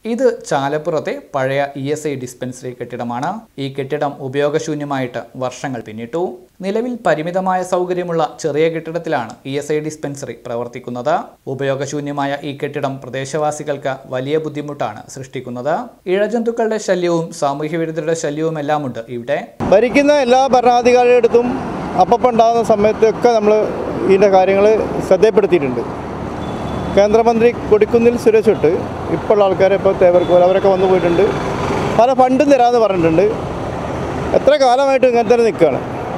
ഇത് ചാലപ്പുറത്തെ പഴയ E S I dispensary കെട്ടിടമാണ് ഈ കെട്ടിടം ഉപയോഗശൂന്യമായിട്ട് വർഷങ്ങൾ പിന്നിട്ടു നിലവിൽ പരിമിതമായ സൗകര്യമുള്ള ചെറിയ കെട്ടിടത്തിലാണ് ഇ എസ് ഐ ഡിസ്പെൻസറി പ്രവർത്തിക്കുന്നത് ഉപയോഗശൂന്യമായ ഈ കെട്ടിടം പ്രദേശവാസികൾക്ക് വലിയ ബുദ്ധിമുട്ടാണ് സൃഷ്ടിക്കുന്നത് ഇഴജന്തുക്കളുടെ ശല്യവും സാമൂഹ്യ വിരുദ്ധരുടെ ശല്യവും എല്ലാമുണ്ട് ഇവിടെ ഭരിക്കുന്ന എല്ലാ ഭരണാധികാരികളുടെ അടുത്തും അപ്പം ഉണ്ടാകുന്ന സമയത്തൊക്കെ നമ്മൾ ഇതിൻ്റെ കാര്യങ്ങൾ ശ്രദ്ധയപ്പെടുത്തിയിട്ടുണ്ട് കേന്ദ്രമന്ത്രി കൊടിക്കുന്നിൽ സുരേഷ് തൊട്ട് ഇപ്പോൾ ഉള്ള ആൾക്കാർ ഇപ്പോൾ തേവർക്കോൽ അവരൊക്കെ വന്നു പോയിട്ടുണ്ട് പല ഫണ്ടും തരാമെന്ന് പറഞ്ഞിട്ടുണ്ട് എത്ര കാലമായിട്ട് ഇങ്ങനെ തന്നെ നിൽക്കുകയാണ്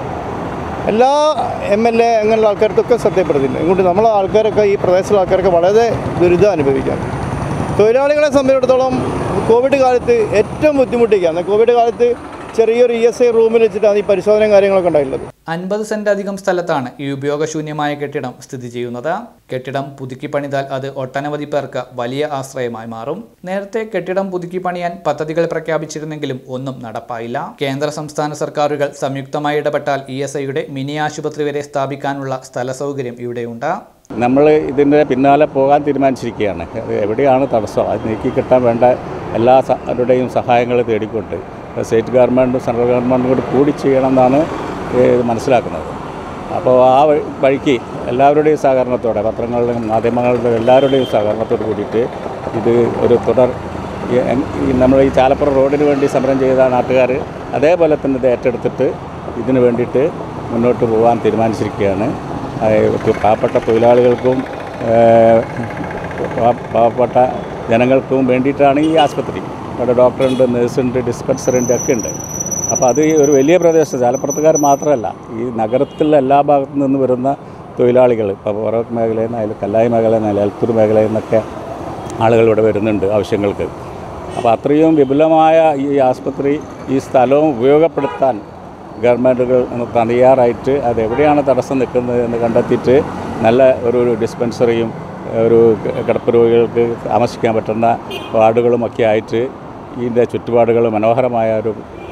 എല്ലാ എം എൽ എ അങ്ങനെയുള്ള ആൾക്കാർക്കൊക്കെ ശ്രദ്ധയപ്പെടുത്തിയിട്ടുണ്ട് ഇങ്ങോട്ട് നമ്മളെ ആൾക്കാരൊക്കെ ഈ പ്രദേശത്തുള്ള ആൾക്കാരൊക്കെ വളരെ ദുരിതം അനുഭവിക്കാം തൊഴിലാളികളെ സംബന്ധിച്ചിടത്തോളം കോവിഡ് കാലത്ത് ഏറ്റവും ബുദ്ധിമുട്ടിക്കുകയാണ് കോവിഡ് കാലത്ത് ചെറിയൊരു ഇ എസ് ഐ റൂമിൽ വെച്ചിട്ടാണ് ഈ പരിശോധനയും കാര്യങ്ങളൊക്കെ ഉണ്ടായിട്ടുള്ളത് അൻപത് സെന്റ് അധികം സ്ഥലത്താണ് ഈ ഉപയോഗശൂന്യമായ കെട്ടിടം സ്ഥിതി ചെയ്യുന്നത് കെട്ടിടം പുതുക്കി പണിതാൽ അത് ഒട്ടനവധി പേർക്ക് വലിയ ആശ്രയമായി മാറും നേരത്തെ കെട്ടിടം പുതുക്കി പണിയാൻ പദ്ധതികൾ പ്രഖ്യാപിച്ചിരുന്നെങ്കിലും ഒന്നും നടപ്പായില്ല കേന്ദ്ര സംസ്ഥാന സർക്കാരുകൾ സംയുക്തമായി ഇടപെട്ടാൽ ഇ എസ് ഐയുടെ മിനി ആശുപത്രി വരെ സ്ഥാപിക്കാനുള്ള സ്ഥല സൗകര്യം ഇവിടെയുണ്ട് നമ്മൾ ഇതിൻ്റെ പിന്നാലെ പോകാൻ തീരുമാനിച്ചിരിക്കുകയാണ് അത് എവിടെയാണ് തടസ്സം അത് നീക്കി കിട്ടാൻ വേണ്ട എല്ലാ അവരുടെയും സഹായങ്ങൾ തേടിക്കൊണ്ട് സ്റ്റേറ്റ് ഗവൺമെൻറ്റും സെൻട്രൽ ഗവൺമെൻറ്റും കൂടി കൂടി ചെയ്യണമെന്നാണ് ഇത് മനസ്സിലാക്കുന്നത് അപ്പോൾ ആ വഴി- വഴിക്ക് എല്ലാവരുടെയും സഹകരണത്തോടെ പത്രങ്ങളുടെയും മാധ്യമങ്ങളുടെയും എല്ലാവരുടെയും സഹകരണത്തോട് കൂടിയിട്ട് ഇത് ഒരു തുടർ ഈ എൻ- ഈ നമ്മൾ ഈ ചാലപ്പുറം റോഡിന് വേണ്ടി സമരം ചെയ്ത നാട്ടുകാർ അതേപോലെ തന്നെ ഇത് ഏറ്റെടുത്തിട്ട് ഇതിന് വേണ്ടിയിട്ട് മുന്നോട്ട് പോകാൻ തീരുമാനിച്ചിരിക്കുകയാണ് അത് പാവപ്പെട്ട തൊഴിലാളികൾക്കും ഏഹ്, പാ- പാവപ്പെട്ട ജനങ്ങൾക്കും വേണ്ടിയിട്ടാണ് ഈ ആസ്പത്രി ഇവിടെ ഡോക്ടറുണ്ട് നേഴ്സുണ്ട് ഡിസ്പെൻസറുണ്ട് ഒക്കെ ഉണ്ട് അപ്പോൾ അത് ഈ ഒരു വലിയ പ്രദേശം ചാലപ്പുറത്തുകാർ മാത്രമല്ല ഈ നഗരത്തിലെ എല്ലാ ഭാഗത്തു നിന്ന് വരുന്ന തൊഴിലാളികൾ ഇപ്പോൾ പുറത്ത് മേഖലയിൽ നിന്നായാലും കല്ലായി മേഖലയിൽ നിന്നായാലും എൽത്തൂർ മേഖലയിൽ നിന്നൊക്കെ ആളുകൾ ഇവിടെ വരുന്നുണ്ട് ആവശ്യങ്ങൾക്ക് അപ്പോൾ അത്രയും വിപുലമായ ഈ ആസ്പത്രി ഈ സ്ഥലവും ഉപയോഗപ്പെടുത്താൻ ഗവൺമെൻറ്റുകൾ തയ്യാറായിട്ട് അത് എവിടെയാണ് തടസ്സം നിൽക്കുന്നത് എന്ന് കണ്ടെത്തിയിട്ട് നല്ല ഒരു ഡിസ്പെൻസറിയും ഒരു കിടപ്പ് രോഗികൾക്ക് താമസിക്കാൻ പറ്റുന്ന വാർഡുകളും ഒക്കെ ആയിട്ട് ഇതിൻ്റെ ചുറ്റുപാടുകൾ മനോഹരമായ ഒരു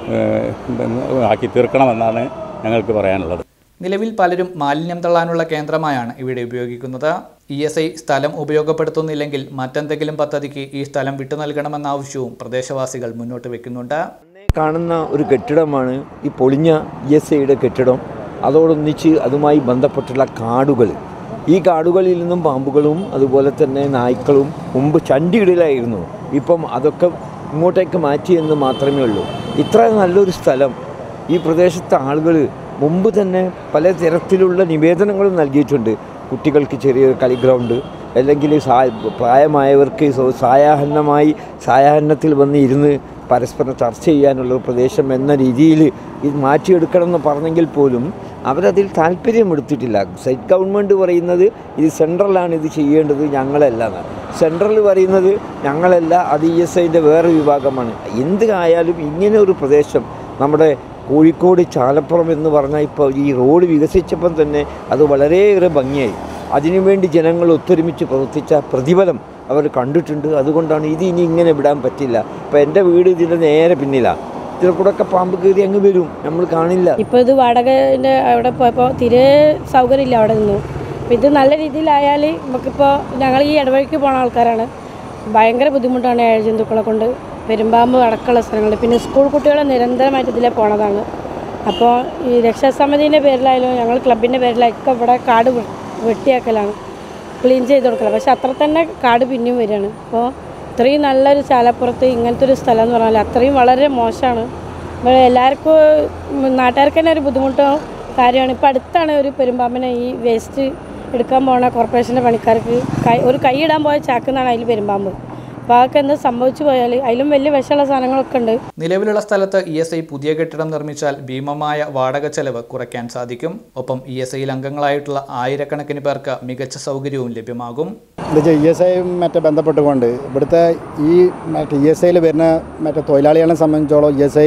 ഏഹ്, ആക്കി തീർക്കണമെന്നാണ് ഞങ്ങൾക്ക് പറയാനുള്ളത് നിലവിൽ പലരും മാലിന്യം തള്ളാനുള്ള കേന്ദ്രമായാണ് ഇവിടെ ഉപയോഗിക്കുന്നത് ഇ എസ് ഐ സ്ഥലം ഉപയോഗപ്പെടുത്തുന്നില്ലെങ്കിൽ മറ്റെന്തെങ്കിലും പദ്ധതിക്ക് ഈ സ്ഥലം വിട്ടു നൽകണമെന്ന ആവശ്യവും പ്രദേശവാസികൾ മുന്നോട്ട് വെക്കുന്നുണ്ട് കാണുന്ന ഒരു കെട്ടിടമാണ് ഈ പൊളിഞ്ഞ ഇ എസ് ഐയുടെ കെട്ടിടം അതോടൊന്നിച്ച് അതുമായി ബന്ധപ്പെട്ടുള്ള കാടുകൾ ഈ കാടുകളിൽ നിന്നും പാമ്പുകളും അതുപോലെ തന്നെ നായ്ക്കളും മുമ്പ് ചണ്ടിയിടലായിരുന്നു ഇപ്പം അതൊക്കെ ഇങ്ങോട്ടേക്ക് മാറ്റി എന്ന് മാത്രമേ ഉള്ളൂ ഇത്ര നല്ലൊരു സ്ഥലം ഈ പ്രദേശത്തെ ആളുകൾ മുമ്പ് തന്നെ പല തരത്തിലുള്ള നിവേദനങ്ങളും നൽകിയിട്ടുണ്ട് കുട്ടികൾക്ക് ചെറിയൊരു കളി ഗ്രൗണ്ട് അല്ലെങ്കിൽ സാ പ്രായമായവർക്ക് സോ- സായാഹ്നമായി സായാഹ്നത്തിൽ വന്ന് ഇരുന്ന് പരസ്പരം ചർച്ച ചെയ്യാനുള്ള ഒരു പ്രദേശം എന്ന രീതിയിൽ ഇത് മാറ്റിയെടുക്കണം എന്ന് പറഞ്ഞെങ്കിൽ പോലും അവരതിൽ താല്പര്യം എടുത്തിട്ടില്ല സ്റ്റേറ്റ് ഗവൺമെൻറ് പറയുന്നത് ഇത് സെൻട്രലാണ് ഇത് ചെയ്യേണ്ടത് ഞങ്ങളല്ല എന്നാണ് സെൻട്രൽ പറയുന്നത് ഞങ്ങളല്ല അത് ഇ എസ് ഐൻ്റെ വേറെ വിഭാഗമാണ് എന്ത് ആയാലും ഇങ്ങനെ ഒരു പ്രദേശം നമ്മുടെ കോഴിക്കോട് ചാലപ്പുറം എന്ന് പറഞ്ഞാൽ ഇപ്പോൾ ഈ റോഡ് വികസിച്ചപ്പം തന്നെ അത് വളരെയേറെ ഭംഗിയായി അതിനുവേണ്ടി ജനങ്ങൾ ഒത്തൊരുമിച്ച് പ്രവർത്തിച്ച പ്രതിഫലം അവർ കണ്ടിട്ടുണ്ട് അതുകൊണ്ടാണ് ഇത് ഇനി ഇങ്ങനെ വിടാൻ പറ്റില്ല ഇപ്പോൾ എൻ്റെ വീട് ഇതിൻ്റെ നേരെ പിന്നിലാണ് ഇതിൽ കൂടെ ഒക്കെ പാമ്പ് കയറി അങ്ങ് വരും നമ്മൾ കാണില്ല ഇപ്പോൾ ഇത് വാടകൻ്റെ അവിടെ പോയപ്പോൾ തീരെ സൗകര്യമില്ല അവിടെ നിന്നു അപ്പോൾ ഇത് നല്ല രീതിയിലായാൽ നമുക്കിപ്പോൾ ഞങ്ങൾ ഈ ഇടവഴിക്ക് പോണ ആൾക്കാരാണ് ഭയങ്കര ബുദ്ധിമുട്ടാണ് ഏഴജന്തുക്കളെ കൊണ്ട് പെരുമ്പാമ്പ് അടക്കമുള്ള സ്ഥലങ്ങളിൽ പിന്നെ സ്കൂൾ കുട്ടികൾ നിരന്തരമായിട്ട് ഇതിലെ പോണതാണ് അപ്പോൾ ഈ രക്ഷാസമിതിൻ്റെ പേരിലായാലും ഞങ്ങൾ ക്ലബിൻ്റെ പേരിലൊക്കെ ഇവിടെ കാട് വെ- വെട്ടിയാക്കലാണ് ക്ലീൻ ചെയ്ത് കൊടുക്കലാണ് പക്ഷെ അത്ര തന്നെ കാട് പിന്നെയും വരികയാണ് അപ്പോൾ ഇത്രയും നല്ലൊരു ചാലപ്പുറത്ത് ഇങ്ങനത്തെ ഒരു സ്ഥലം എന്ന് പറഞ്ഞാൽ അത്രയും വളരെ മോശമാണ് ഇവിടെ എല്ലാവർക്കും ഉം, നാട്ടുകാർക്ക് തന്നെ ഒരു ബുദ്ധിമുട്ടോ കാര്യമാണ് ഇപ്പോൾ അടുത്താണ് ഒരു പെരുമ്പാമ്പിനെ ഈ വേസ്റ്റ് എടുക്കാൻ പോണ കോർപ്പറേഷൻ്റെ പണിക്കാർക്ക് കൈ ഒരു കൈ ഇടാൻ പോയ ചാക്കുന്നാണ് അതിൽ പെരുമ്പാമ്പ് അപ്പോൾ അതൊക്കെ എന്താ സംഭവിച്ചു പോയാൽ അതിലും വലിയ വിഷമുള്ള സാധനങ്ങളൊക്കെ ഉണ്ട് നിലവിലുള്ള സ്ഥലത്ത് ഇ എസ് ഐ പുതിയ കെട്ടിടം നിർമ്മിച്ചാൽ ഭീമമായ വാടക ചെലവ് കുറയ്ക്കാൻ സാധിക്കും ഒപ്പം ഇ എസ് ഐയിൽ അംഗങ്ങളായിട്ടുള്ള ആയിരക്കണക്കിന് പേർക്ക് മികച്ച സൗകര്യവും ലഭ്യമാകും എന്നുവെച്ചാൽ ഇ എസ് ഐ മറ്റേ ബന്ധപ്പെട്ടുകൊണ്ട് ഇവിടുത്തെ ഈ മറ്റേ ഇ എസ് ഐയിൽ വരുന്ന മറ്റേ തൊഴിലാളികളെ സംബന്ധിച്ചോളം ഇ എസ് ഐ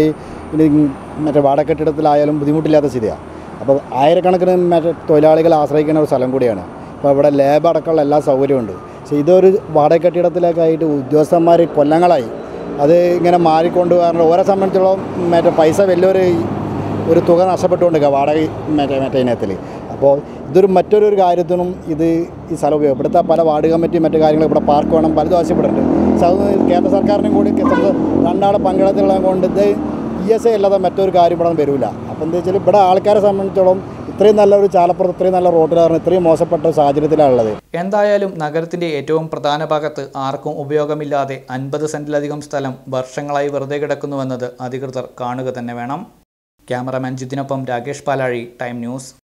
മറ്റേ വാടകക്കെട്ടിടത്തിലായാലും ബുദ്ധിമുട്ടില്ലാത്ത സ്ഥിതിയാണ് അപ്പോൾ ആയിരക്കണക്കിന് മറ്റേ തൊഴിലാളികൾ ആശ്രയിക്കുന്ന ഒരു സ്ഥലം കൂടിയാണ് അപ്പോൾ ഇവിടെ ലേബ് അടക്കമുള്ള എല്ലാ സൗകര്യമുണ്ട് പക്ഷേ ഇതൊരു വാടക കെട്ടിടത്തിലേക്കായിട്ട് ഉദ്യോഗസ്ഥന്മാർ കൊല്ലങ്ങളായി അത് ഇങ്ങനെ മാറിക്കൊണ്ട് കാരണം ഓരെ സംബന്ധിച്ചോളം മറ്റേ പൈസ വലിയൊരു ഒരു തുക നഷ്ടപ്പെട്ടുകൊണ്ടിരിക്കുക വാടക മറ്റേ മറ്റേ ഇനത്തിൽ അപ്പോൾ ഇതൊരു മറ്റൊരു ഒരു കാര്യത്തിനും ഇത് ഈ സ്ഥലം ഉപയോഗം ഇവിടുത്തെ പല വാർഡ് കമ്മിറ്റി മറ്റു കാര്യങ്ങൾ ഇവിടെ പാർക്ക് വേണം പലതും ആവശ്യപ്പെടുന്നുണ്ട് സൗ- കേന്ദ്ര സർക്കാരിനും കൂടി കേന്ദ്ര- രണ്ടാളെ പങ്കാളിത്തമുള്ളത് കൊണ്ട് ഇത് ഇ എസ് ഐ അല്ലാതെ മറ്റൊരു കാര്യം ഇവിടെ വരില്ല അപ്പം എന്താ വെച്ചാൽ ഇവിടെ ആൾക്കാരെ സംബന്ധിച്ചിടത്തോളം ഇത്രയും നല്ലൊരു ചാലപ്പുറത്ത് ഇത്രയും നല്ല റോഡിലാണ് ഇത്രയും മോശപ്പെട്ട ഒരു സാഹചര്യത്തിലാണുള്ളത് എന്തായാലും നഗരത്തിന്റെ ഏറ്റവും പ്രധാന ഭാഗത്ത് ആർക്കും ഉപയോഗമില്ലാതെ അൻപത് സെന്റിലധികം സ്ഥലം വർഷങ്ങളായി വെറുതെ കിടക്കുന്നുവെന്നത് അധികൃതർ കാണുക തന്നെ വേണം ക്യാമറമാൻ ജിതിനൊപ്പം രാകേഷ് പാലാഴി ടൈം ന്യൂസ്